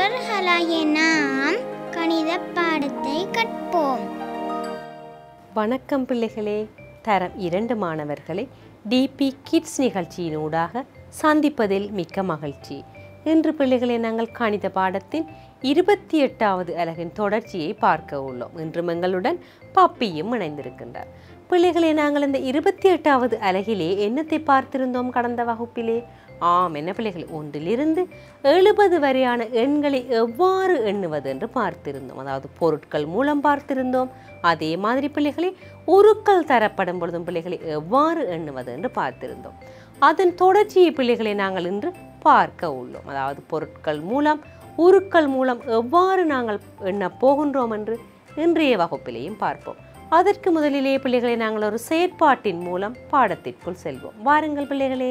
சிறுவர்களாகிய நாம் கணித பாடத்தை கற்போம் வணக்கம் பிள்ளைகளே தரம் இரண்டு மாணவர்களை டிபி கிட்ஸ் நிகழ்ச்சியினூடாக சந்திப்பதில் மிக்க மகிழ்ச்சி இன்று பிள்ளைகளை நாங்கள் கணித பாடத்தின் இருபத்தி எட்டாவது அலகின் தொடர்ச்சியை பார்க்க உள்ளோம் இன்றும் எங்களுடன் பப்பியும் இணைந்திருக்கின்றார் பிள்ளைகளே நாங்கள் இந்த இருபத்தி எட்டாவது அலகிலே என்னத்தை பார்த்திருந்தோம் கடந்த வகுப்பிலே ஆம் என்ன பிள்ளைகள் ஒன்றிலிருந்து எழுபது வரையான எண்களை எவ்வாறு எண்ணுவது என்று பார்த்திருந்தோம் அதாவது பொருட்கள் மூலம் பார்த்திருந்தோம் அதே மாதிரி பிள்ளைகளை உருக்கள் தரப்படும் பொழுதும் பிள்ளைகளை எவ்வாறு எண்ணுவது என்று பார்த்திருந்தோம் அதன் தொடர்ச்சியை பிள்ளைகளை நாங்கள் இன்று பார்க்க உள்ளோம் அதாவது பொருட்கள் மூலம் உருக்கள் மூலம் எவ்வாறு நாங்கள் எண்ணப் போகின்றோம் என்று இன்றைய வகுப்பிலேயும் பார்ப்போம் அதற்கு முதலிலே பிள்ளைகளை நாங்கள் ஒரு செயற்பாட்டின் மூலம் பாடத்திற்குள் செல்வோம் வாருங்கள் பிள்ளைகளே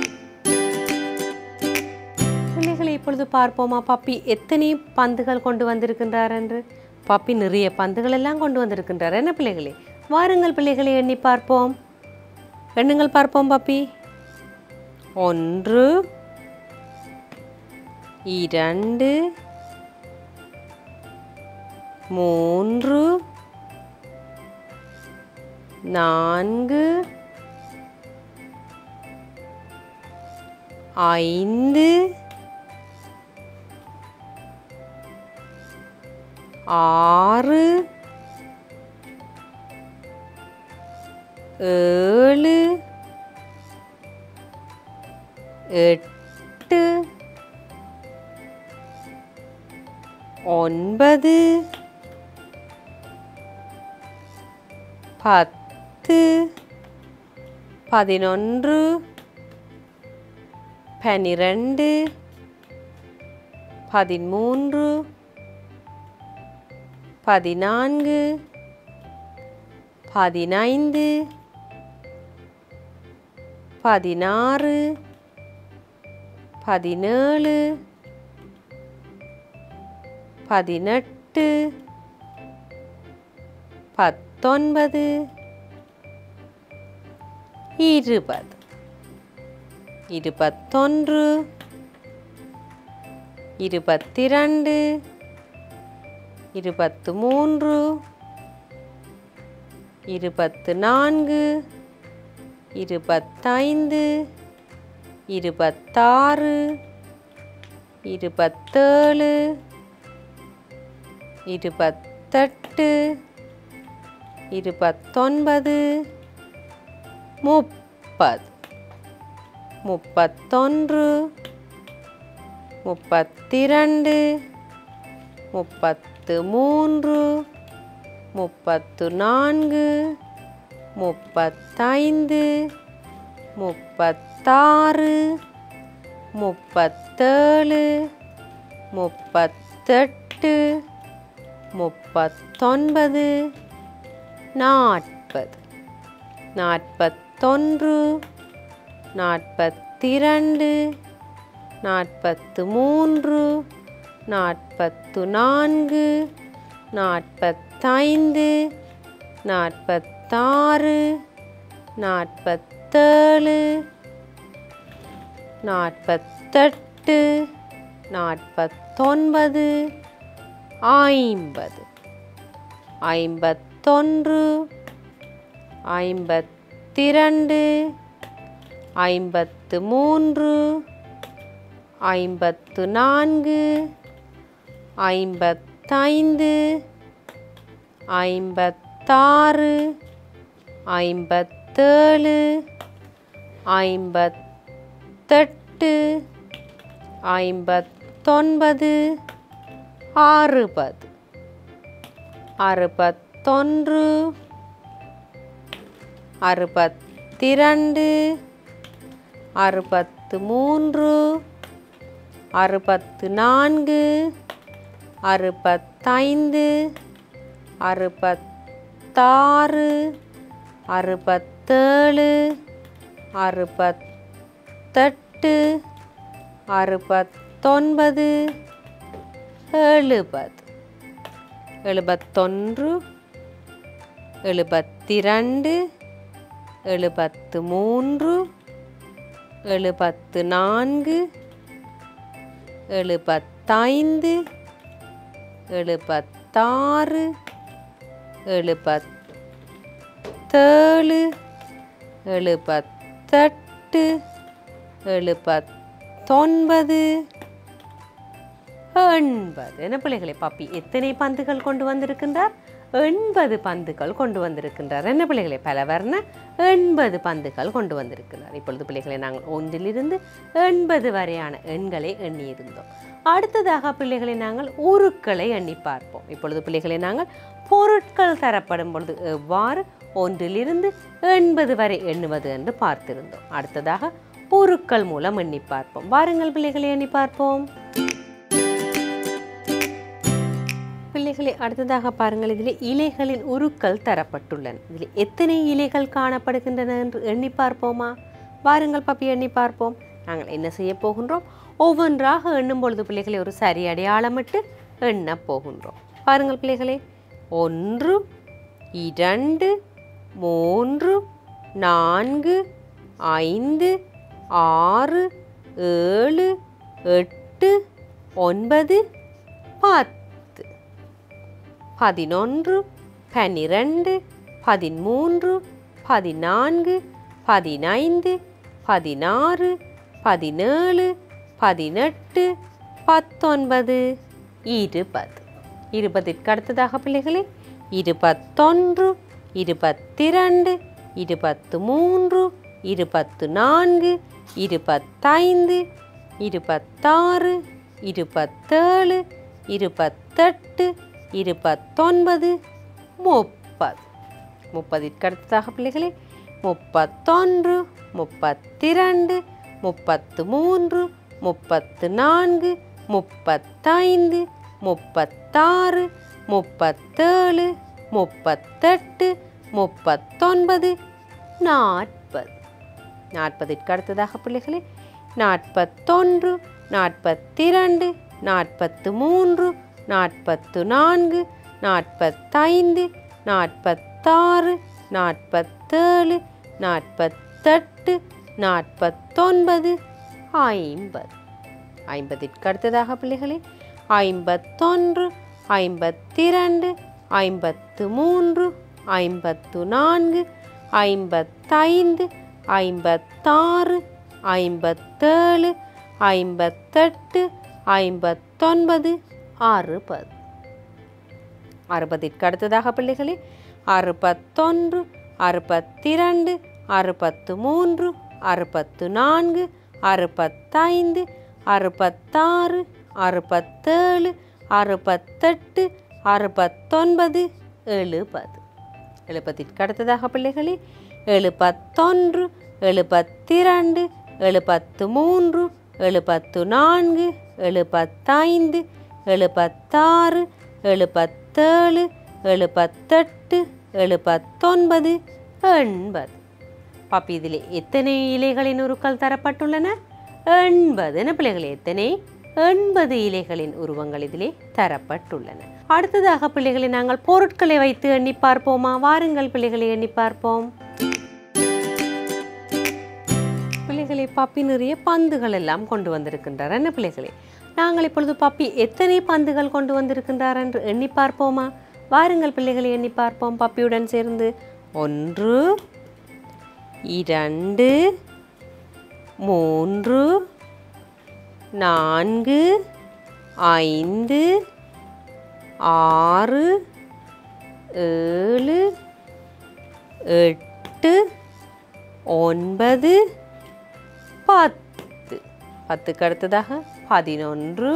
பிள்ளைகளை இப்பொழுது பார்ப்போமா பப்பி எத்தனை பந்துகள் கொண்டு வந்திருக்கின்றார் என்று பப்பி நிறைய பந்துகள் எல்லாம் கொண்டு வந்திருக்கின்றார் என்ன பிள்ளைகளே வாருங்கள் பிள்ளைகளை எண்ணி பார்ப்போம் எண்ணுங்கள் பார்ப்போம் பப்பி ஒன்று இரண்டு மூன்று நான்கு ஐந்து ஆறு ஏழு எட்டு ஒன்பது பத்து பதினொன்று பனிரெண்டு பதிமூன்று பதினான்கு பதினைந்து பதினாறு பதினேழு பதினெட்டு பத்தொன்பது இருபது இருபத்தொன்று இருபத்திரண்டு இருபத்து மூன்று இருபத்து நான்கு இருபத்தைந்து இருபத்தாறு இருபத்தேழு இருபத்தெட்டு இருபத்தொன்பது முப்பது முப்பத்தொன்று முப்பத்திரண்டு முப்பத்து மூன்று முப்பத்து நான்கு முப்பத்தைந்து முப்பத்தாறு முப்பத்தேழு முப்பத்தெட்டு முப்பத்தொன்பது நாற்பது நாற்பத்தொன்று நாற்பத்திரண்டு நாற்பத்து மூன்று நாற்பத்து நான்கு நாற்பத்தைந்து நாற்பத்தாறு நாற்பத்தேழு நாற்பத்தெட்டு நாற்பத்தொன்பது ஐம்பது ஐம்பத்தொன்று ஐம்பத்திரண்டு ஐம்பத்து மூன்று ஐம்பத்து நான்கு ஐம்பத்தைந்து ஐம்பத்தாறு ஐம்பத்தேழு ஐம்பத்தெட்டு ஐம்பத்தொன்பது அறுபது அறுபத்தொன்று அறுபத்திரண்டு அறுபத்து மூன்று அறுபத்து நான்கு அறுபத்தைந்து அறுபத்தாறு அறுபத்தேழு அறுபத்தெட்டு அறுபத்தொன்பது எழுபது எழுபத்தொன்று எழுபத்திரண்டு எழுபத்து மூன்று எழுபத்து நான்கு எழுபத்தைந்து எழுபத்தாறு எழுபத்தேழு எழுபத்தெட்டு எழுபத்தொன்பது எண்பது என்ன பிள்ளைகளே பாப்பி எத்தனை பந்துகள் கொண்டு வந்திருக்கின்றார் எண்பது பந்துகள் கொண்டு வந்திருக்கின்றார் என்ன பிள்ளைகளே பல வர்ண எண்பது பந்துகள் கொண்டு வந்திருக்கிறார் இப்பொழுது பிள்ளைகளை நாங்கள் ஒன்றிலிருந்து எண்பது வரையான எண்களை எண்ணியிருந்தோம் அடுத்ததாக பிள்ளைகளை நாங்கள் உருக்களை எண்ணி பார்ப்போம் இப்பொழுது பிள்ளைகளை நாங்கள் பொருட்கள் தரப்படும் பொழுது எவ்வாறு ஒன்றிலிருந்து எண்பது வரை எண்ணுவது என்று பார்த்திருந்தோம் அடுத்ததாக உருக்கள் மூலம் எண்ணி பார்ப்போம் வாருங்கள் பிள்ளைகளை எண்ணி பார்ப்போம் பிள்ளைகளை அடுத்ததாக பாருங்கள் இதில் இலைகளின் உருக்கள் தரப்பட்டுள்ளன இதில் எத்தனை இலைகள் காணப்படுகின்றன என்று எண்ணி பார்ப்போமா வாருங்கள் பப்பி எண்ணி பார்ப்போம் நாங்கள் என்ன செய்ய போகின்றோம் ஒவ்வொன்றாக எண்ணும் பொழுது பிள்ளைகளை ஒரு சரி அடையாளமிட்டு எண்ண போகின்றோம் பாருங்கள் பிள்ளைகளே ஒன்று இரண்டு மூன்று நான்கு ஐந்து ஆறு ஏழு எட்டு ஒன்பது பத்து பதினொன்று பன்னிரண்டு பதிமூன்று பதினான்கு பதினைந்து பதினாறு பதினேழு பதினெட்டு பத்தொன்பது இருபது இருபதிற்கு அடுத்ததாக பிள்ளைகளே இருபத்தொன்று இருபத்திரண்டு இருபத்து மூன்று இருபத்து நான்கு இருபத்தைந்து இருபத்தாறு இருபத்தேழு இருபத்தெட்டு இருபத்தொன்பது முப்பது முப்பதிற்கு அடுத்ததாக பிள்ளைகளே முப்பத்தொன்று முப்பத்திரண்டு முப்பத்து மூன்று முப்பத்து நான்கு முப்பத்தைந்து முப்பத்தாறு முப்பத்தேழு முப்பத்தெட்டு முப்பத்தொன்பது நாற்பது நாற்பதிற்கு அடுத்ததாக பிள்ளைகளே நாற்பத்தொன்று நாற்பத்திரண்டு நாற்பத்து மூன்று நாற்பத்து நான்கு நாற்பத்தைந்து நாற்பத்தாறு நாற்பத்தேழு நாற்பத்தெட்டு நாற்பத்தொன்பது ஐம்பது ஐம்பதிற்கு அடுத்ததாக பிள்ளைகளே ஐம்பத்தொன்று ஐம்பத்திரண்டு ஐம்பத்து மூன்று ஐம்பத்து நான்கு ஐம்பத்தைந்து ஐம்பத்தாறு ஐம்பத்தேழு ஐம்பத்தெட்டு ஐம்பத்தொன்பது அறுபது அறுபதிற்கு அடுத்ததாக பிள்ளைகளே அறுபத்தொன்று அறுபத்திரண்டு அறுபத்து மூன்று அறுபத்து நான்கு அறுபத்தைந்து அறுபத்தாறு அறுபத்தேழு அறுபத்தெட்டு அறுபத்தொன்பது எழுபது எழுபதிற்கு அடுத்ததாக பிள்ளைகளே எழுபத்தொன்று எழுபத்திரண்டு எழுபத்து மூன்று எழுபத்து நான்கு எழுபத்தைந்து எழுபத்தாறு எழுபத்தேழு எழுபத்தெட்டு எழுபத்தொன்பது எண்பது பாப்பி இதில் எத்தனை இலைகளின் உருக்கள் தரப்பட்டுள்ளன எண்பது என்ன பிள்ளைகளே எத்தனை எண்பது இலைகளின் உருவங்கள் இதிலே தரப்பட்டுள்ளன அடுத்ததாக பிள்ளைகளை நாங்கள் பொருட்களை வைத்து எண்ணி பார்ப்போமா வாருங்கள் பிள்ளைகளை எண்ணி பார்ப்போம் பிள்ளைகளை பப்பி நிறைய பந்துகள் எல்லாம் கொண்டு வந்திருக்கின்றார் என்ன பிள்ளைகளே நாங்கள் இப்பொழுது பப்பி எத்தனை பந்துகள் கொண்டு வந்திருக்கின்றார் என்று எண்ணி பார்ப்போமா வாருங்கள் பிள்ளைகளை எண்ணி பார்ப்போம் பப்பியுடன் சேர்ந்து ஒன்று இரண்டு மூன்று நான்கு ஐந்து ஆறு ஏழு எட்டு ஒன்பது பத்து பத்துக்கு அடுத்ததாக பதினொன்று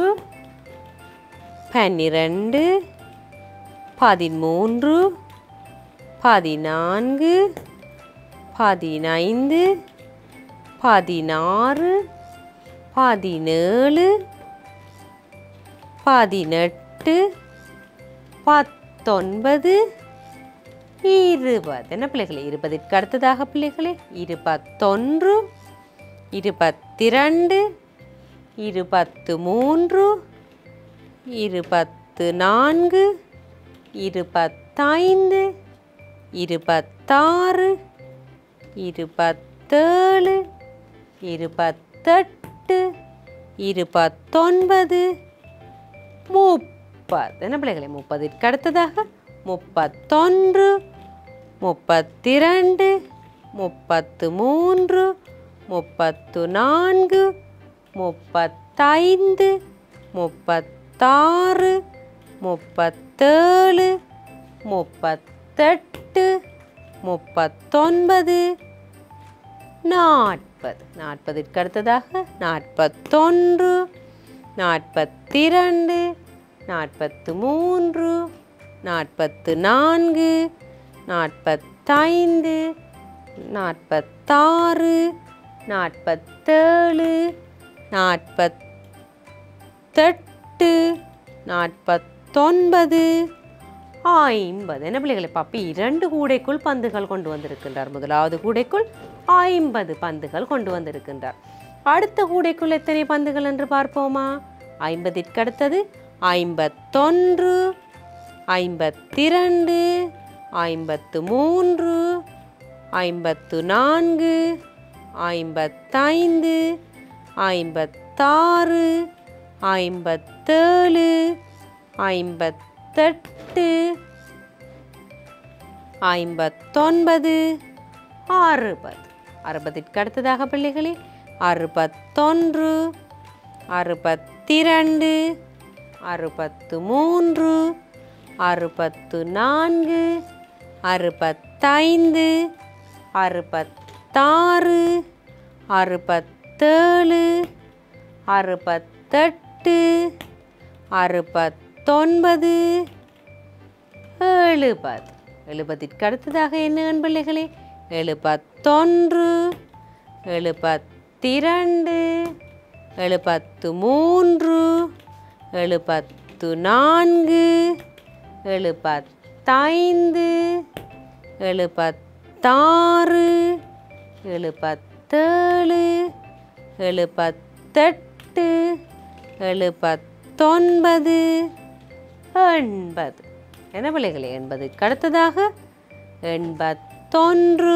பன்னிரண்டு பதிமூன்று பதினான்கு பதினைந்து பதினாறு பதினேழு பதினெட்டு பத்தொன்பது இருபது என்ன பிள்ளைகளே இருபதுக்கு அடுத்ததாக பிள்ளைகளே இருபத்தொன்று இருபத்திரண்டு இருபத்து மூன்று இருபத்து நான்கு இருபத்தைந்து இருபத்தாறு இருபத்தேழு இருபத்தெட்டு இருபத்தொன்பது முப்பது என்ன பிள்ளைகளே முப்பதிற்கு அடுத்ததாக முப்பத்தொன்று முப்பத்திரண்டு முப்பத்து மூன்று முப்பத்து நான்கு முப்பத்தைந்து முப்பத்தாறு முப்பத்தேழு முப்பத்தெட்டு முப்பத்தொன்பது நாற்பது நாற்பதிற்கு அடுத்ததாக நாற்பத்தொன்று நாற்பத்திரண்டு நாற்பத்து மூன்று நாற்பத்து நான்கு நாற்பத்தைந்து நாற்பத்தாறு நாற்பத்தேழு நாற்பத்தெட்டு நாற்பத்தொன்பது ஐம்பது என்ன பிள்ளைகளை பாப்பி இரண்டு கூடைக்குள் பந்துகள் கொண்டு வந்திருக்கின்றார் முதலாவது கூடைக்குள் ஐம்பது பந்துகள் கொண்டு வந்திருக்கின்றார் அடுத்த கூடைக்குள் எத்தனை பந்துகள் என்று பார்ப்போமா ஐம்பதிற்கு அடுத்தது ஐம்பத்தொன்று ஐம்பத்திரண்டு ஐம்பத்து மூன்று ஐம்பத்து நான்கு ஐம்பத்தைந்து ஐம்பத்தாறு ஐம்பத்தேழு ஐம்பத்தெட்டு ஐம்பத்தொன்பது அறுபது அறுபதிற்கு அடுத்ததாக பிள்ளைகளே அறுபத்தொன்று அறுபத்திரண்டு அறுபத்து மூன்று அறுபத்து நான்கு அறுபத்தைந்து அறுபத்தாறு அறுபத்தேழு அறுபத்தெட்டு அறுபத்தொன்பது எழுபது எழுபதிற்கு அடுத்ததாக என்ன எண் பிள்ளைகளே எழுபத்தொன்று எழுபத்திரண்டு எழுபத்து மூன்று எழுபத்து நான்கு எழுபத்தைந்து எழுபத்தாறு எழுபத்தேழு எழுபத்தெட்டு எழுபத்தொன்பது எண்பது என்ன பிள்ளைகளே எண்பதுக்கு அடுத்ததாக எண்பத்தொன்று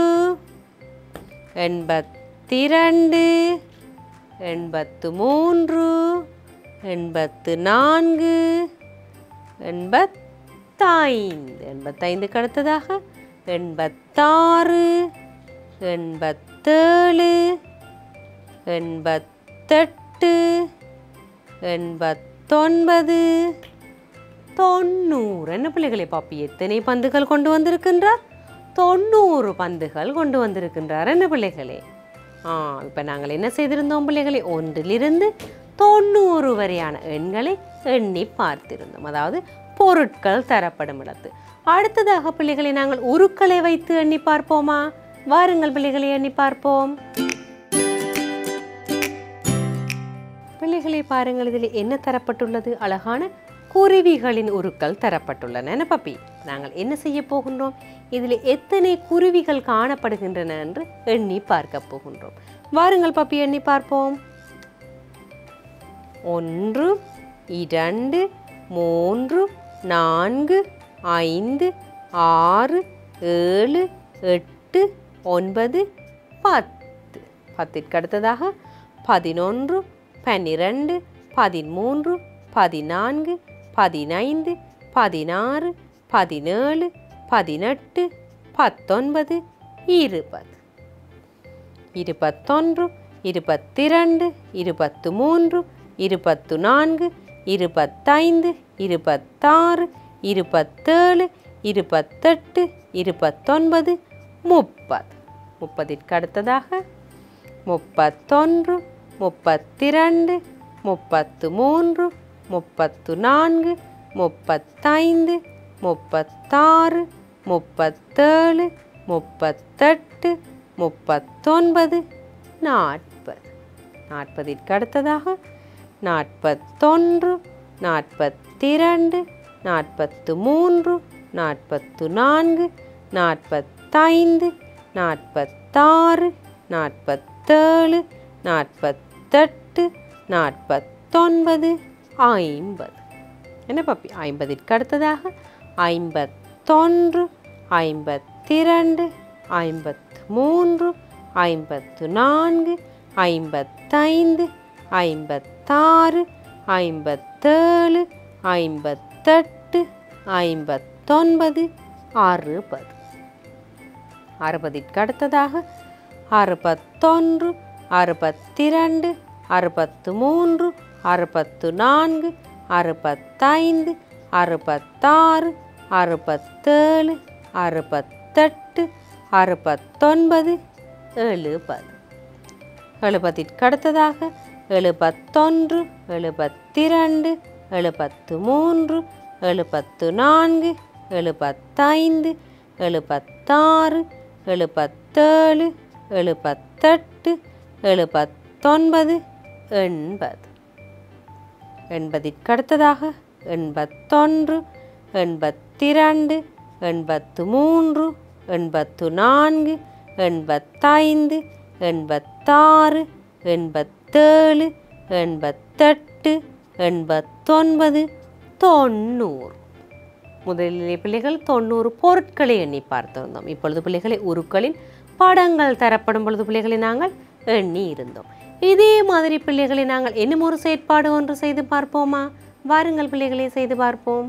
எண்பத்திரண்டு எண்பத்து மூன்று எண்பத்து நான்கு எண்பத்தைந்து எண்பத்தைந்துக்கு அடுத்ததாக எண்பத்தாறு எண்பத்தேழு எண்பத்தெட்டு எண்பத்தொன்பது தொண்ணூறு என்ன பிள்ளைகளை பாப்பி எத்தனை பந்துகள் கொண்டு வந்திருக்கின்றார் தொண்ணூறு பந்துகள் கொண்டு வந்திருக்கின்றார் என்ன பிள்ளைகளே ஆ இப்போ நாங்கள் என்ன செய்திருந்தோம் பிள்ளைகளே ஒன்றிலிருந்து தொண்ணூறு வரையான எண்களை எண்ணி பார்த்திருந்தோம் அதாவது பொருட்கள் தரப்படும் இடத்து அடுத்ததாக பிள்ளைகளை நாங்கள் உருக்களை வைத்து எண்ணி பார்ப்போமா வாருங்கள் பிள்ளைகளை எண்ணி பார்ப்போம் பிள்ளைகளை பாருங்கள் இதில் என்ன தரப்பட்டுள்ளது அழகான குருவிகளின் உருக்கள் தரப்பட்டுள்ளன என்ன பப்பி நாங்கள் என்ன செய்ய போகின்றோம் இதில் எத்தனை குருவிகள் காணப்படுகின்றன என்று எண்ணி பார்க்க போகின்றோம் வாருங்கள் பப்பி எண்ணி பார்ப்போம் ஒன்று இரண்டு மூன்று நான்கு ஐந்து ஆறு ஏழு எட்டு ஒன்பது பத்து பத்திற்கு அடுத்ததாக பதினொன்று பன்னிரண்டு பதிமூன்று பதினான்கு பதினைந்து பதினாறு பதினேழு பதினெட்டு பத்தொன்பது இருபது இருபத்தொன்று இருபத்திரண்டு இருபத்து மூன்று இருபத்து நான்கு இருபத்தைந்து இருபத்தாறு இருபத்தேழு இருபத்தெட்டு இருபத்தொன்பது முப்பது முப்பதிற்கு அடுத்ததாக முப்பத்தொன்று முப்பத்திரண்டு முப்பத்து மூன்று முப்பத்து நான்கு முப்பத்தைந்து முப்பத்தாறு முப்பத்தேழு முப்பத்தெட்டு முப்பத்தொன்பது நாற்பது நாற்பதிற்கு அடுத்ததாக நாற்பத்தொன்று நாற்பத்திரண்டு நாற்பத்து மூன்று நாற்பத்து நான்கு நாற்பத்தைந்து நாற்பத்தாறு நாற்பத்தேழு நாற்பத்தெட்டு நாற்பத்தொன்பது ஐம்பது என்ன பாப்பி ஐம்பதிற்கு அடுத்ததாக ஐம்பத்தொன்று ஐம்பத்திரண்டு ஐம்பத்து மூன்று ஐம்பத்து நான்கு ஐம்பத்தைந்து ஐம்பத்தாறு ஐம்பத்தாறு ஐம்பத்தேழு ஐம்பத்தெட்டு ஐம்பத்தொன்பது அறுபது அறுபதிற்கு அடுத்ததாக அறுபத்தொன்று அறுபத்திரண்டு அறுபத்து மூன்று அறுபத்து நான்கு அறுபத்தைந்து அறுபத்தாறு அறுபத்தேழு அறுபத்தெட்டு அறுபத்தொன்பது எழுபது எழுபதிற்கு அடுத்ததாக எழுபத்தொன்று எழுபத்திரண்டு எழுபத்து மூன்று எழுபத்து நான்கு எழுபத்தைந்து எழுபத்தாறு எழுபத்தேழு எழுபத்தெட்டு எழுபத்தொன்பது எண்பது எண்பதிற்கு அடுத்ததாக எண்பத்தொன்று எண்பத்திரண்டு எண்பத்து மூன்று எண்பத்து நான்கு எண்பத்தைந்து எண்பத்தாறு எண்பத்தேழு எண்பத்தெட்டு எண்பத்தொன்பது தொண்ணூறு முதலிலே பிள்ளைகள் தொண்ணூறு பொருட்களை எண்ணி பார்த்து வந்தோம் இப்பொழுது பிள்ளைகளை உருக்களின் படங்கள் தரப்படும் பொழுது பிள்ளைகளை நாங்கள் எண்ணி இருந்தோம் இதே மாதிரி பிள்ளைகளை நாங்கள் இன்னும் ஒரு செயற்பாடு ஒன்று செய்து பார்ப்போமா வாருங்கள் பிள்ளைகளை செய்து பார்ப்போம்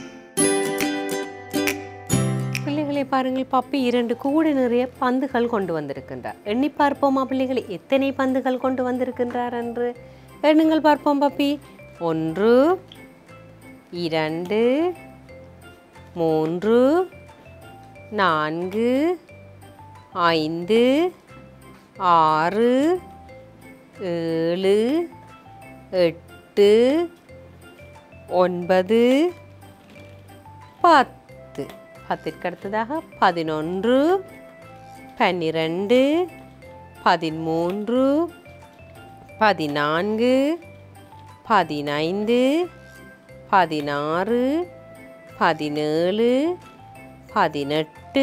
பிள்ளைகளை பாருங்கள் பப்பி இரண்டு கூட நிறைய பந்துகள் கொண்டு வந்திருக்கின்றார் எண்ணி பார்ப்போமா பிள்ளைகளை எத்தனை பந்துகள் கொண்டு வந்திருக்கின்றார் என்று எண்ணுங்கள் பார்ப்போம் பப்பி ஒன்று இரண்டு மூன்று நான்கு ஐந்து ஆறு ஏழு எட்டு ஒன்பது பத்து பத்திற்கு அடுத்ததாக பதினொன்று பன்னிரண்டு பதிமூன்று பதினான்கு பதினைந்து பதினாறு பதினேழு பதினெட்டு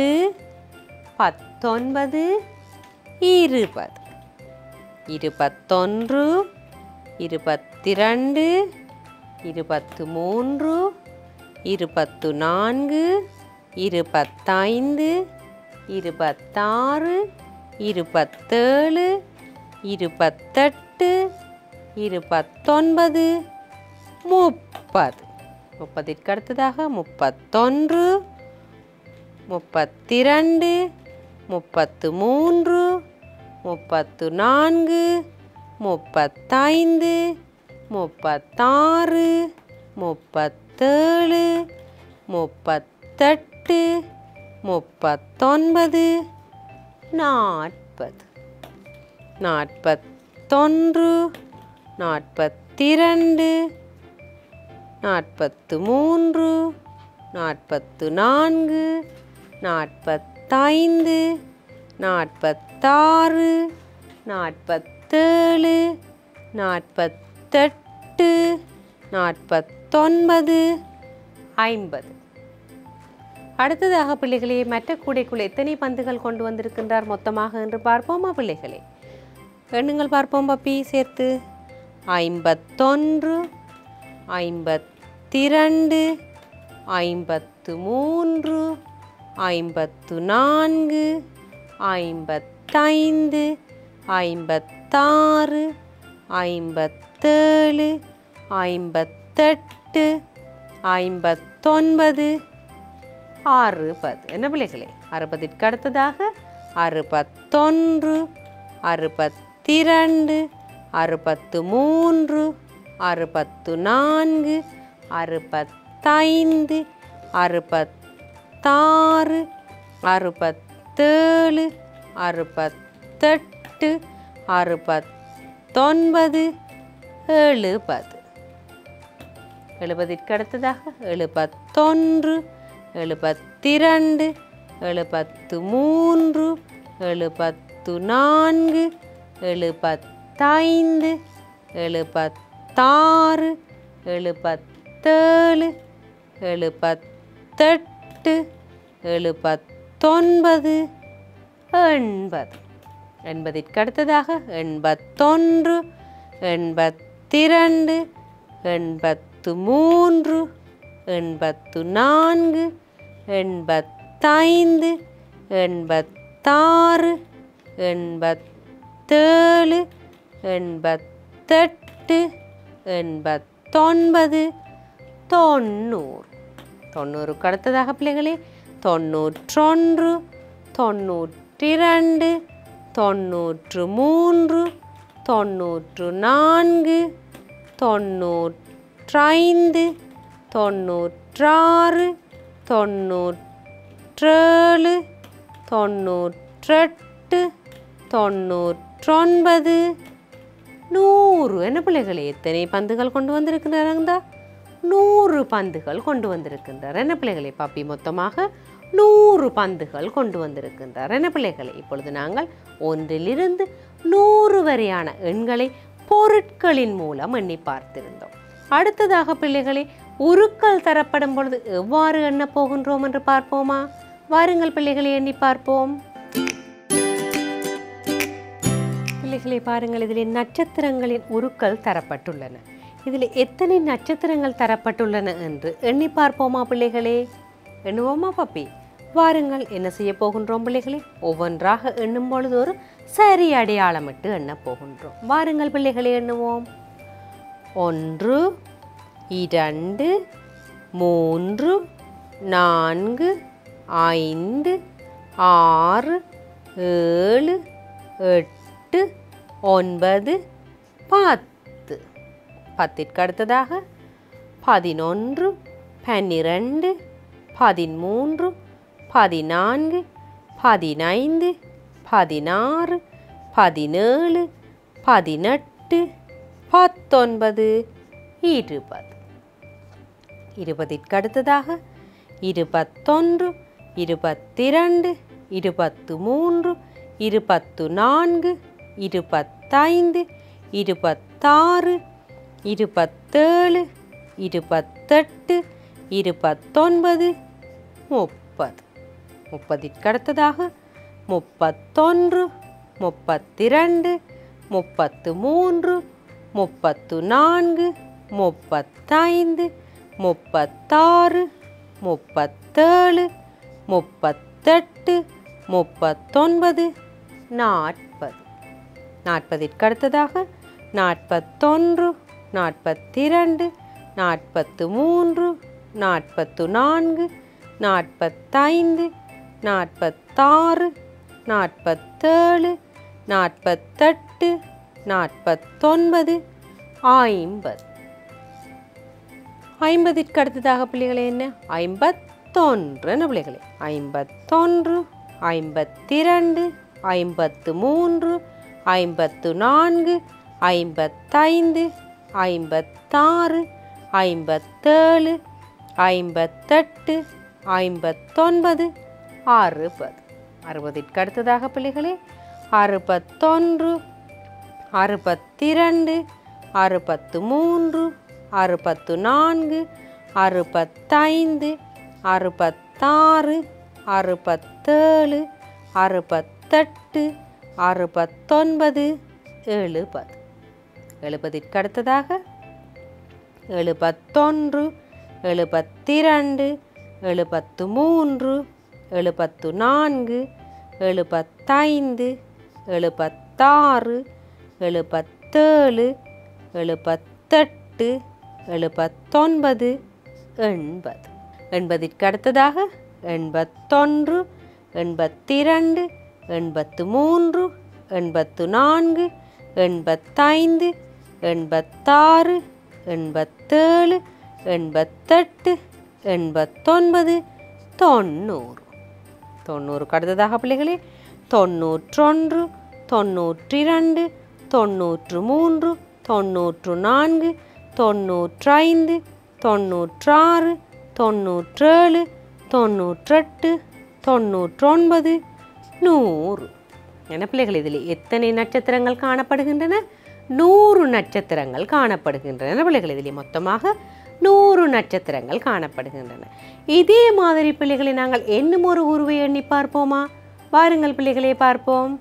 பத்தொன்பது இருபது இருபத்தொன்று இருபத்திரண்டு இருபத்து மூன்று இருபத்து நான்கு இருபத்தைந்து இருபத்தாறு இருபத்தேழு இருபத்தெட்டு இருபத்தொன்பது முப்பது முப்பதிற்கு அடுத்ததாக முப்பத்தொன்று முப்பத்திரண்டு முப்பத்து மூன்று முப்பத்து நான்கு முப்பத்தைந்து முப்பத்தாறு முப்பத்தேழு முப்பத்தெட்டு முப்பத்தொன்பது நாற்பது நாற்பத்தொன்று நாற்பத்திரண்டு நாற்பத்து மூன்று நாற்பத்து நான்கு நாற்பத்தைந்து நாற்பத்தாறு நாற்பத்தேழு நாற்பத்தெட்டு நாற்பத்தொன்பது ஐம்பது அடுத்ததாக பிள்ளைகளே மற்ற கூடைக்குள் எத்தனை பந்துகள் கொண்டு வந்திருக்கின்றார் மொத்தமாக என்று பார்ப்போமா பிள்ளைகளே எண்ணுங்கள் பார்ப்போம் பப்பி சேர்த்து ஐம்பத்தொன்று ஐம்பத்திரண்டு ஐம்பத்து மூன்று ஐம்பத்து நான்கு ஐம்பத்தைந்து ஐம்பத்தாறு ஐம்பத்தேழு ஐம்பத்தெட்டு ஐம்பத்தொன்பது அறுபது என்ன பிள்ளைகளே அறுபதிற்கு அடுத்ததாக அறுபத்தொன்று அறுபத்திரண்டு அறுபத்து மூன்று அறுபத்து நான்கு அறுபத்தைந்து அறுபத்தாறு அறுபத்தேழு அறுபத்தெட்டு அறுபத்தொன்பது எழுபது எழுபதிற்கு அடுத்ததாக எழுபத்தொன்று எழுபத்திரண்டு எழுபத்து மூன்று எழுபத்து நான்கு எழுபத்தைந்து எழுபத்தாறு எழுபத்தேழு எழுபத்தெட்டு எழுபத்தொன்பது எண்பது எண்பதிற்கு அடுத்ததாக எண்பத்தொன்று எண்பத்திரண்டு எண்பத்து மூன்று எண்பத்து நான்கு எண்பத்தைந்து எண்பத்தாறு எண்பத்தேழு எண்பத்தெட்டு எண்பத்தொன்பது தொண்ணூறு தொண்ணூறுக்கு அடுத்ததாக பிள்ளைகளே தொண்ணூற்றொன்று தொண்ணூற்றிரண்டு தொண்ணூற்று மூன்று தொண்ணூற்று நான்கு தொண்ணூற்றைந்து தொண்ணூற்றாறு தொண்ணூற்றேழு தொண்ணூற்றெட்டு தொண்ணூற்றொன்பது நூறு என்ன பிள்ளைகளே எத்தனை பந்துகள் கொண்டு வந்திருக்கிறாங்க நூறு பந்துகள் கொண்டு வந்திருக்கின்றார் என்ன பிள்ளைகளே பாப்பி மொத்தமாக நூறு பந்துகள் கொண்டு வந்திருக்கின்றார் என்ன பிள்ளைகளே இப்பொழுது நாங்கள் ஒன்றிலிருந்து நூறு வரையான எண்களை பொருட்களின் மூலம் எண்ணி பார்த்திருந்தோம் அடுத்ததாக பிள்ளைகளே உருக்கள் தரப்படும் பொழுது எவ்வாறு எண்ணப் போகின்றோம் என்று பார்ப்போமா வாருங்கள் பிள்ளைகளை எண்ணி பார்ப்போம் பிள்ளைகளை பாருங்கள் இதில் நட்சத்திரங்களின் உருக்கள் தரப்பட்டுள்ளன இதில் எத்தனை நட்சத்திரங்கள் தரப்பட்டுள்ளன என்று எண்ணி பார்ப்போமா பிள்ளைகளே எண்ணுவோமா பப்பி வாருங்கள் என்ன செய்ய போகின்றோம் பிள்ளைகளே ஒவ்வொன்றாக எண்ணும் பொழுது ஒரு சரி அடையாளமிட்டு எண்ணப் போகின்றோம் வாருங்கள் பிள்ளைகளே எண்ணுவோம் ஒன்று இரண்டு மூன்று நான்கு ஐந்து ஆறு ஏழு எட்டு ஒன்பது பத்து பத்திற்கு அடுத்ததாக பதினொன்று பன்னிரண்டு பதிமூன்று பதினான்கு பதினைந்து பதினாறு பதினேழு பதினெட்டு பத்தொன்பது இருபது இருபதிற்கு அடுத்ததாக இருபத்தொன்று இருபத்திரண்டு இருபத்து மூன்று இருபத்து நான்கு இருபத்தைந்து இருபத்தாறு இருபத்தேழு இருபத்தெட்டு இருபத்தொன்பது முப்பது முப்பதிற்கு அடுத்ததாக முப்பத்தொன்று முப்பத்திரண்டு முப்பத்து மூன்று முப்பத்து நான்கு முப்பத்தைந்து முப்பத்தாறு முப்பத்தேழு முப்பத்தெட்டு முப்பத்தொன்பது நாற்பது நாற்பதிற்கு அடுத்ததாக நாற்பத்தொன்று நாற்பத்திரண்டு நாற்பத்து மூன்று நாற்பத்து நான்கு நாற்பத்தைந்து நாற்பத்தாறு நாற்பத்தேழு நாற்பத்தெட்டு நாற்பத்தொன்பது ஐம்பது ஐம்பதிற்கு அடுத்ததாக பிள்ளைகளே என்ன ஐம்பத்தொன்று என்ன பிள்ளைகளே ஐம்பத்தொன்று ஐம்பத்திரண்டு ஐம்பத்து மூன்று ஐம்பத்து நான்கு ஐம்பத்தைந்து ஐம்பத்தாறு ஐம்பத்தேழு ஐம்பத்தெட்டு ஐம்பத்தொன்பது அறுபது அறுபதிற்கு அடுத்ததாக பிள்ளைகளே அறுபத்தொன்று அறுபத்திரண்டு அறுபத்து மூன்று அறுபத்து நான்கு அறுபத்தைந்து அறுபத்தாறு அறுபத்தேழு அறுபத்தெட்டு அறுபத்தொன்பது எழுபது எழுபதிற்கு அடுத்ததாக எழுபத்தொன்று எழுபத்திரண்டு எழுபத்து மூன்று எழுபத்து நான்கு எழுபத்தைந்து எழுபத்தாறு எழுபத்தேழு எழுபத்தெட்டு எழுபத்தொன்பது எண்பது எண்பதிற்கு அடுத்ததாக எண்பத்தொன்று எண்பத்திரண்டு எண்பத்து மூன்று எண்பத்து நான்கு எண்பத்தைந்து எண்பத்தாறு எண்பத்தேழு எண்பத்தெட்டு எண்பத்தொன்பது தொண்ணூறு தொண்ணூறுக்கு அடுத்ததாக பிள்ளைகளே தொண்ணூற்றொன்று தொண்ணூற்றிரண்டு தொண்ணூற்று மூன்று தொண்ணூற்று நான்கு தொண்ணூற்றைந்து தொண்ணூற்றாறு தொண்ணூற்றேழு தொண்ணூற்றெட்டு தொண்ணூற்றொன்பது நூறு என்ன பிள்ளைகள் இதில் எத்தனை நட்சத்திரங்கள் காணப்படுகின்றன நூறு நட்சத்திரங்கள் காணப்படுகின்றன என்ன பிள்ளைகள் இதில் மொத்தமாக நூறு நட்சத்திரங்கள் காணப்படுகின்றன இதே மாதிரி பிள்ளைகளை நாங்கள் என்னும் ஒரு உருவை எண்ணி பார்ப்போமா வாருங்கள் பிள்ளைகளே பார்ப்போம்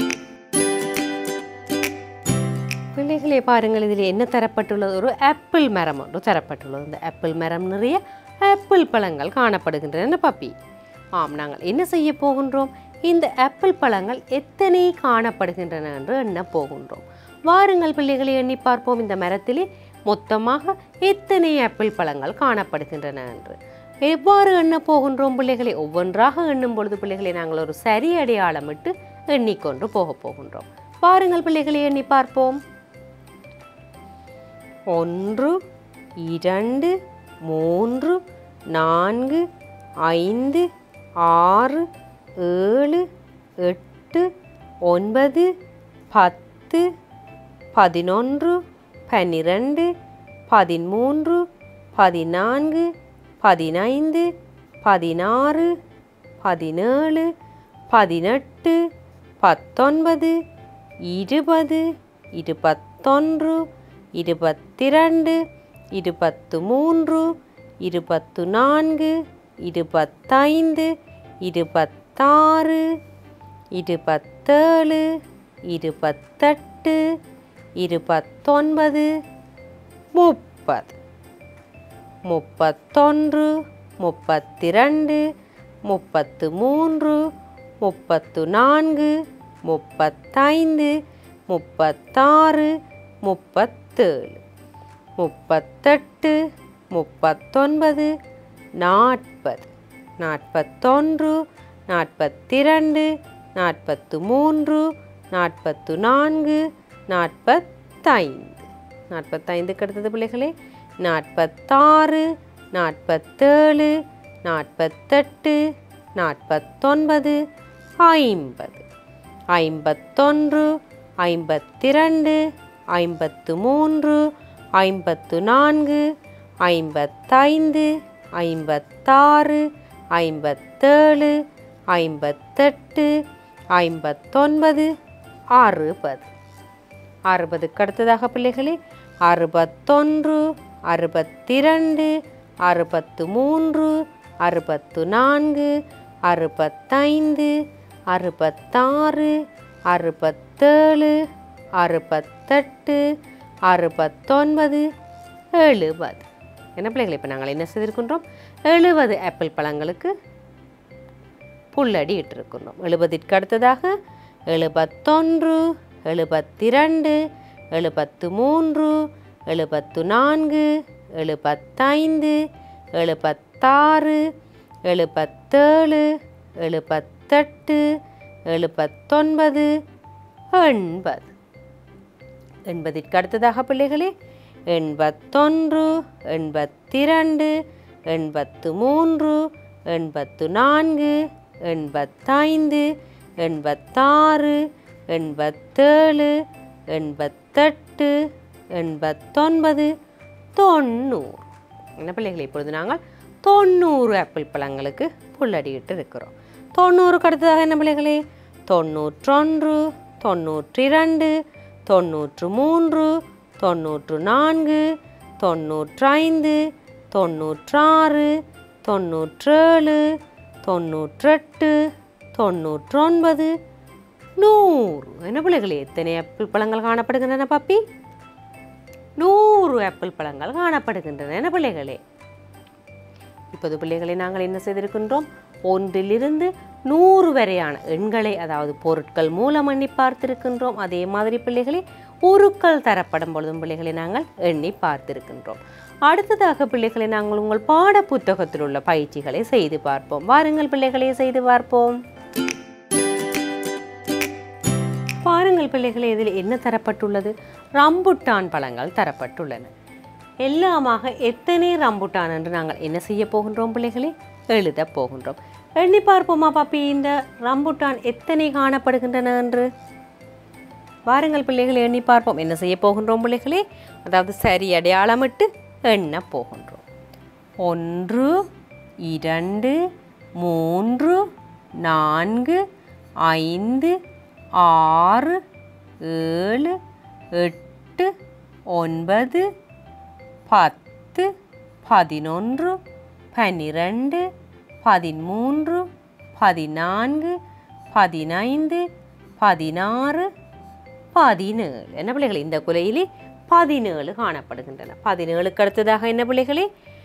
பிள்ளைகளே பாருங்கள் இதில் என்ன தரப்பட்டுள்ளது ஒரு ஆப்பிள் மரம் ஒன்று தரப்பட்டுள்ளது இந்த ஆப்பிள் மரம் நிறைய ஆப்பிள் பழங்கள் காணப்படுகின்றன என்ன பாப்பி ஆம் நாங்கள் என்ன செய்ய போகின்றோம் இந்த ஆப்பிள் பழங்கள் எத்தனை காணப்படுகின்றன என்று எண்ண போகின்றோம் வாருங்கள் பிள்ளைகளை எண்ணி பார்ப்போம் இந்த மரத்திலே மொத்தமாக எத்தனை ஆப்பிள் பழங்கள் காணப்படுகின்றன என்று எவ்வாறு எண்ணப் போகின்றோம் பிள்ளைகளை ஒவ்வொன்றாக எண்ணும் பொழுது பிள்ளைகளை நாங்கள் ஒரு சரி அடையாளமிட்டு எண்ணிக்கொண்டு போகப் போகின்றோம் பாருங்கள் பிள்ளைகளை எண்ணி பார்ப்போம் ஒன்று இரண்டு மூன்று நான்கு ஐந்து ஆறு ஏழு எட்டு ஒன்பது பத்து பதினொன்று பன்னிரண்டு பதிமூன்று பதினான்கு பதினைந்து பதினாறு பதினேழு பதினெட்டு பத்தொன்பது இருபது இருபத்தொன்று இருபத்திரண்டு இருபத்து மூன்று இருபத்து நான்கு இருபத்தைந்து இருபத்தாறு இருபத்தேழு இருபத்தெட்டு இருபத்தொன்பது முப்பது முப்பத்தொன்று முப்பத்திரண்டு முப்பத்து மூன்று முப்பத்து நான்கு முப்பத்தைந்து முப்பத்தாறு முப்பத்தேழு முப்பத்தெட்டு முப்பத்தொன்பது நாற்பது நாற்பத்தொன்று நாற்பத்திரண்டு நாற்பத்து மூன்று நாற்பத்து நான்கு நாற்பத்தைந்து நாற்பத்தைந்துக்கு அடுத்தது பிள்ளைகளே நாற்பத்தாறு நாற்பத்தேழு நாற்பத்தெட்டு நாற்பத்தொன்பது ஐம்பது ஐம்பத்தொன்று ஐம்பத்திரண்டு ஐம்பத்து மூன்று ஐம்பத்து நான்கு ஐம்பத்தைந்து ஐம்பத்தாறு ஐம்பத்தேழு ஐம்பத்தெட்டு ஐம்பத்தொன்பது அறுபது அறுபதுக்கு அடுத்ததாக பிள்ளைகளே அறுபத்தொன்று அறுபத்திரண்டு அறுபத்து மூன்று அறுபத்து நான்கு அறுபத்தைந்து அறுபத்தாறு அறுபத்தேழு அறுபத்தெட்டு அறுபத்தொன்பது எழுபது என்ன பிள்ளைகள் இப்போ நாங்கள் என்ன செய்திருக்கின்றோம் எழுபது ஆப்பிள் பழங்களுக்கு புல்லடி இட்டிருக்கின்றோம் எழுபதிற்கு அடுத்ததாக எழுபத்தொன்று எழுபத்திரண்டு எழுபத்து மூன்று எழுபத்து நான்கு எழுபத்தைந்து எழுபத்தாறு எழுபத்தேழு எழுபத்தெட்டு எழுபத்தொன்பது எண்பது எண்பதிற்கு அடுத்ததாக பிள்ளைகளே எண்பத்தொன்று எண்பத்திரண்டு எண்பத்து மூன்று எண்பத்து நான்கு எண்பத்தைந்து எண்பத்தாறு எண்பத்தேழு எண்பத்தெட்டு எண்பத்தொன்பது தொண்ணூறு என்ன பிள்ளைகளை இப்பொழுது நாங்கள் தொண்ணூறு ஆப்பிள் பழங்களுக்கு புல்லடியிட்டு இருக்கிறோம் தொண்ணூறுக்கு அடுத்ததாக என்ன பிள்ளைகளே தொண்ணூற்றொன்று தொண்ணூற்றி ரெண்டு தொண்ணூற்று மூன்று தொண்ணூற்று நான்கு தொண்ணூற்றைந்து தொண்ணூற்றாறு தொண்ணூற்றேழு தொண்ணூற்றெட்டு தொண்ணூற்றொன்பது நூறு என்ன பிள்ளைகளே எத்தனை ஆப்பிள் பழங்கள் காணப்படுகின்றன பாப்பி நூறு ஆப்பிள் பழங்கள் காணப்படுகின்றன என்ன பிள்ளைகளே இப்போது பிள்ளைகளை நாங்கள் என்ன செய்திருக்கின்றோம் ஒன்றிலிருந்து நூறு வரையான எண்களை அதாவது பொருட்கள் மூலம் எண்ணி பார்த்திருக்கின்றோம் அதே மாதிரி பிள்ளைகளை உருக்கள் தரப்படும் பொழுதும் பிள்ளைகளை நாங்கள் எண்ணி பார்த்திருக்கின்றோம் அடுத்ததாக பிள்ளைகளை நாங்கள் உங்கள் பாட புத்தகத்தில் உள்ள பயிற்சிகளை செய்து பார்ப்போம் வாருங்கள் பிள்ளைகளை செய்து பார்ப்போம் பாருங்கள் பிள்ளைகளே இதில் என்ன தரப்பட்டுள்ளது ரம்புட்டான் பழங்கள் தரப்பட்டுள்ளன எல்லாமாக எத்தனை ரம்புட்டான் என்று நாங்கள் என்ன செய்ய போகின்றோம் பிள்ளைகளே எழுத போகின்றோம் எண்ணி பார்ப்போமா பாப்பி இந்த ரம்புட்டான் எத்தனை காணப்படுகின்றன என்று வாருங்கள் பிள்ளைகளை எண்ணி பார்ப்போம் என்ன செய்ய போகின்றோம் பிள்ளைகளே அதாவது சரி அடையாளமிட்டு எண்ண போகின்றோம் ஒன்று இரண்டு மூன்று நான்கு ஐந்து ஆறு ஏழு எட்டு ஒன்பது பத்து பதினொன்று பன்னிரண்டு பதிமூன்று பதினான்கு பதினைந்து பதினாறு பதினேழு என்ன பிள்ளைகளே இந்த குலையிலே பதினேழு காணப்படுகின்றன பதினேழுக்கு அடுத்ததாக என்ன பிள்ளைகளே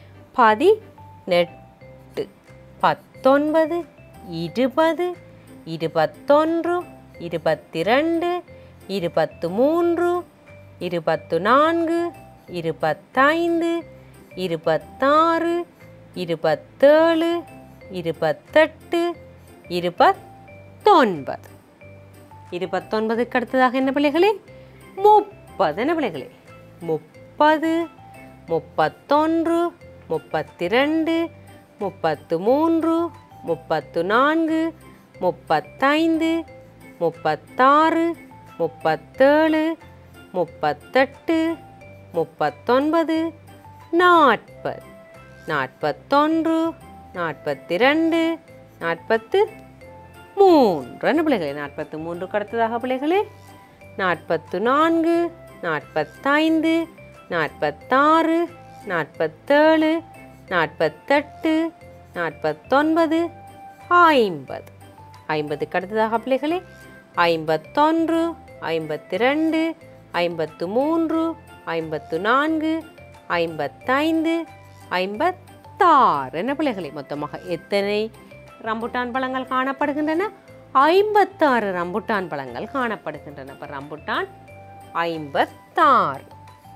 பதினெட்டு பத்தொன்பது இருபது இருபத்தொன்று இருபத்தி ரெண்டு இருபத்து மூன்று இருபத்து நான்கு இருபத்தைந்து இருபத்தாறு இருபத்தேழு இருபத்தெட்டு இருபத்தொன்பது இருபத்தொன்பதுக்கு அடுத்ததாக என்ன பிள்ளைகளே முப்பது என்ன பிள்ளைகளே முப்பது முப்பத்தொன்று முப்பத்தி ரெண்டு முப்பத்து மூன்று முப்பத்து நான்கு முப்பத்தைந்து முப்பத்தாறு முப்பத்தேழு முப்பத்தெட்டு முப்பத்தொன்பது நாற்பது நாற்பத்தொன்று நாற்பத்தி ரெண்டு நாற்பத்து மூன்று என்ன பிள்ளைகளே நாற்பத்து மூன்று அடுத்ததாக பிள்ளைகளே நாற்பத்து நான்கு நாற்பத்தைந்து நாற்பத்தாறு நாற்பத்தேழு நாற்பத்தெட்டு நாற்பத்தொன்பது ஐம்பது ஐம்பதுக்கு அடுத்ததாக பிள்ளைகளே ஐம்பத்தொன்று ஐம்பத்தி ரெண்டு ஐம்பத்து மூன்று ஐம்பத்து நான்கு ஐம்பத்தைந்து ஐம்பத்தாறு என்ன பிள்ளைகளே மொத்தமாக எத்தனை ரம்புட்டான் பழங்கள் காணப்படுகின்றன ஐம்பத்தாறு ரம்புட்டான் பழங்கள் காணப்படுகின்றன இப்போ ரம்புட்டான் ஐம்பத்தாறு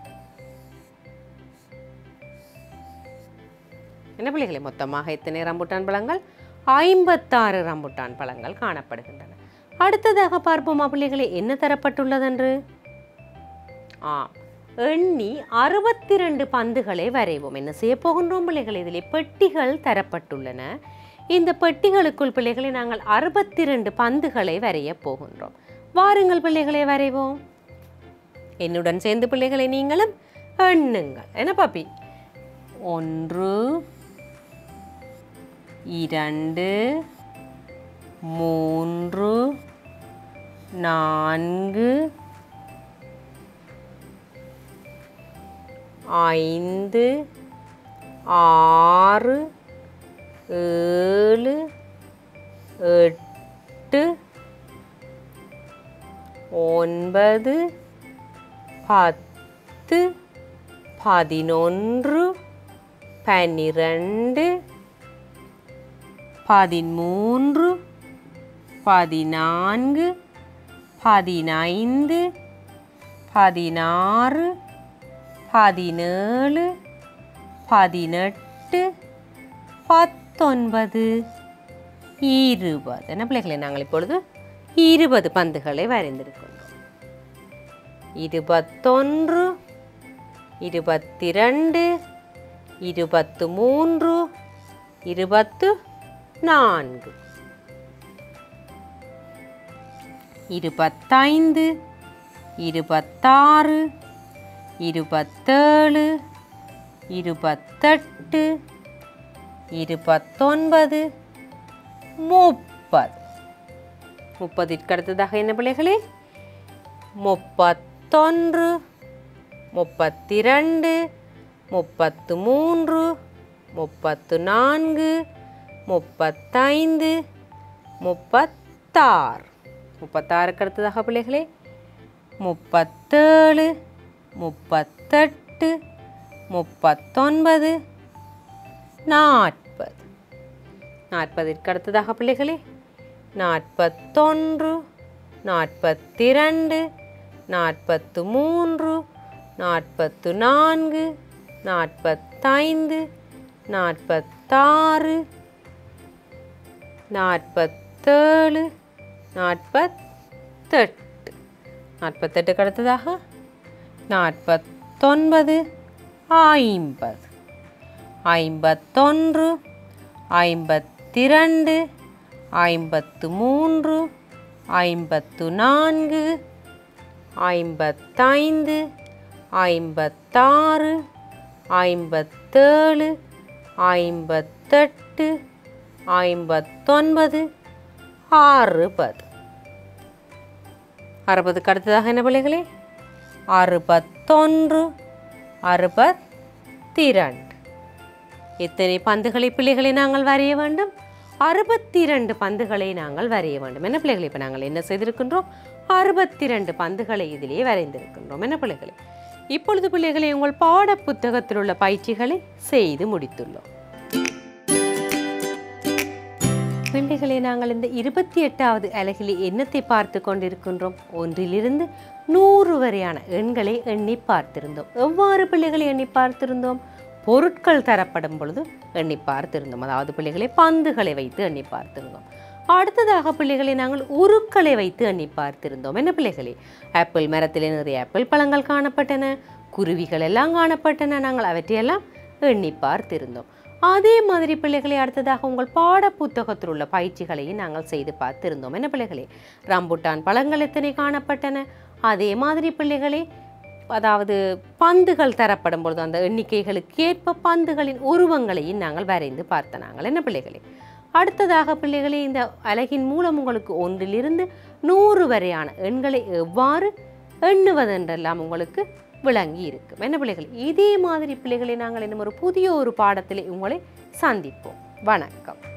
என்ன பிள்ளைகளே மொத்தமாக எத்தனை ரம்புட்டான் பழங்கள் ஐம்பத்தாறு ரம்புட்டான் பழங்கள் காணப்படுகின்றன அடுத்ததாக பார்ப்போமா பிள்ளைகளே என்ன தரப்பட்டுள்ளதென்று ஆ எண்ணி அறுபத்தி ரெண்டு பந்துகளை வரைவோம் என்ன செய்ய போகின்றோம் பிள்ளைகள் இதில் பெட்டிகள் தரப்பட்டுள்ளன இந்த பெட்டிகளுக்குள் பிள்ளைகளை நாங்கள் அறுபத்தி ரெண்டு பந்துகளை வரைய போகின்றோம் வாருங்கள் பிள்ளைகளை வரைவோம் என்னுடன் சேர்ந்து பிள்ளைகளை நீங்களும் எண்ணுங்கள் என்ன பாப்பி ஒன்று இரண்டு மூன்று நான்கு ஐந்து ஆறு ஏழு எட்டு ஒன்பது பத்து பதினொன்று பன்னிரண்டு பதிமூன்று பதினான்கு பதினைந்து பதினாறு பதினேழு பதினெட்டு பத்தொன்பது இருபது என்ன பிள்ளைகளே நாங்கள் இப்பொழுது இருபது பந்துகளை வரைந்திருக்கின்றோம் இருபத்தொன்று இருபத்தி ரெண்டு இருபத்து மூன்று இருபத்து நான்கு இருபத்தைந்து இருபத்தாறு இருபத்தேழு இருபத்தெட்டு இருபத்தொன்பது முப்பது முப்பதிற்கு அடுத்ததாக என்ன பிள்ளைகளே முப்பத்தொன்று முப்பத்தி ரெண்டு முப்பத்து மூன்று முப்பத்து நான்கு முப்பத்தைந்து முப்பத்தாறு முப்பத்தாறுக்கு அடுத்ததாக பிள்ளைகளே முப்பத்தேழு முப்பத்தெட்டு முப்பத்தொன்பது நாற்பது நாற்பதிற்கு அடுத்ததாக பிள்ளைகளே நாற்பத்தொன்று நாற்பத்தி ரெண்டு நாற்பத்து மூன்று நாற்பத்து நான்கு நாற்பத்தைந்து நாற்பத்தாறு நாற்பத்தேழு நாற்பத்தெட்டு நாற்பத்தெட்டுக்கு அடுத்ததாக நாற்பத்தொன்பது ஐம்பது ஐம்பத்தொன்று ஐம்பத்தி ரெண்டு ஐம்பத்து மூன்று ஐம்பத்து நான்கு ஐம்பத்தைந்து ஐம்பத்தாறு ஐம்பத்தேழு ஐம்பத்தெட்டு ஐம்பத்தொன்பது அறுபது அறுபதுக்கு அடுத்ததாக என்ன பிள்ளைகளே அறுபத்தொன்று அறுபத்தி ரெண்டு எத்தனை பந்துகளை பிள்ளைகளை நாங்கள் வரைய வேண்டும் அறுபத்தி ரெண்டு பந்துகளை நாங்கள் வரைய வேண்டும் என்ன பிள்ளைகளை இப்போ நாங்கள் என்ன செய்திருக்கின்றோம் அறுபத்தி ரெண்டு பந்துகளை இதிலே வரைந்திருக்கின்றோம் என்ன பிள்ளைகளே இப்பொழுது பிள்ளைகளை உங்கள் பாட புத்தகத்தில் உள்ள பயிற்சிகளை செய்து முடித்துள்ளோம் பிள்ளைகளே நாங்கள் இந்த இருபத்தி எட்டாவது அலகிலே எண்ணத்தை பார்த்து கொண்டிருக்கின்றோம் ஒன்றிலிருந்து நூறு வரையான எண்களை எண்ணி பார்த்திருந்தோம் எவ்வாறு பிள்ளைகளை எண்ணி பார்த்திருந்தோம் பொருட்கள் தரப்படும் பொழுது எண்ணி பார்த்திருந்தோம் அதாவது பிள்ளைகளை பந்துகளை வைத்து எண்ணி பார்த்திருந்தோம் அடுத்ததாக பிள்ளைகளை நாங்கள் உருக்களை வைத்து எண்ணி பார்த்திருந்தோம் என்ன பிள்ளைகளே ஆப்பிள் மரத்திலே நிறைய ஆப்பிள் பழங்கள் காணப்பட்டன குருவிகள் எல்லாம் காணப்பட்டன நாங்கள் அவற்றையெல்லாம் எண்ணி பார்த்திருந்தோம் அதே மாதிரி பிள்ளைகளை அடுத்ததாக உங்கள் பாட புத்தகத்தில் உள்ள பயிற்சிகளையும் நாங்கள் செய்து பார்த்திருந்தோம் என்ன பிள்ளைகளே ரம்புட்டான் பழங்கள் எத்தனை காணப்பட்டன அதே மாதிரி பிள்ளைகளே அதாவது பந்துகள் தரப்படும் பொழுது அந்த எண்ணிக்கைகளுக்கு ஏற்ப பந்துகளின் உருவங்களையும் நாங்கள் வரைந்து பார்த்த நாங்கள் என்ன பிள்ளைகளே அடுத்ததாக பிள்ளைகளே இந்த அலகின் மூலம் உங்களுக்கு ஒன்றிலிருந்து நூறு வரையான எண்களை எவ்வாறு எண்ணுவதென்றெல்லாம் உங்களுக்கு விளங்கி இருக்கும் என்ன பிள்ளைகள் இதே மாதிரி பிள்ளைகளை நாங்கள் இன்னும் ஒரு புதிய ஒரு பாடத்திலே உங்களை சந்திப்போம் வணக்கம்